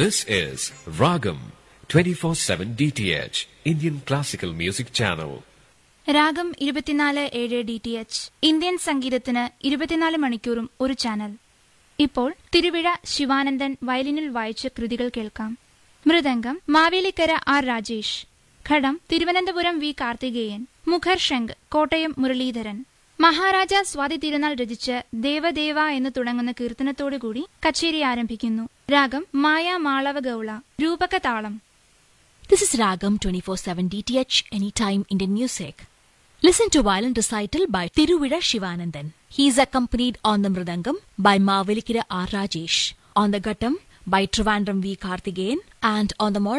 This is Ragam 24/7 DTH Indian Classical Music Channel. രാഗം ഇരുപത്തിനാല് ഏഴ് ഡി ടി എച്ച് ഇന്ത്യൻ സംഗീതത്തിന് ഇരുപത്തിനാല് മണിക്കൂറും ഒരു ചാനൽ ഇപ്പോൾ തിരുവിഴ ശിവാനന്ദൻ വയലിനിൽ വായിച്ച കൃതികൾ കേൾക്കാം മൃദംഗം മാവേലിക്കര ആർ രാജേഷ് ഘടം തിരുവനന്തപുരം വി കാർത്തികേയൻ മുഖർ ശങ്ക് കോട്ടയം മുരളീധരൻ മഹാരാജ സ്വാതി തിരുനാൾ രചിച്ച് ദേവദേവ എന്ന് തുടങ്ങുന്ന കീർത്തനത്തോടുകൂടി കച്ചേരി ആരംഭിക്കുന്നു രാഗം മായ മാളവ ഗൌള രൂപക താളം This is Ragam 24/7 DTH Anytime Indian Music. Listen to violin recital by Tiruvira Shivanandan. He is accompanied on the mridangam by Mavelikira R. Rajesh, on the ghattam by Trivandrum V. Karthigeyan, and on the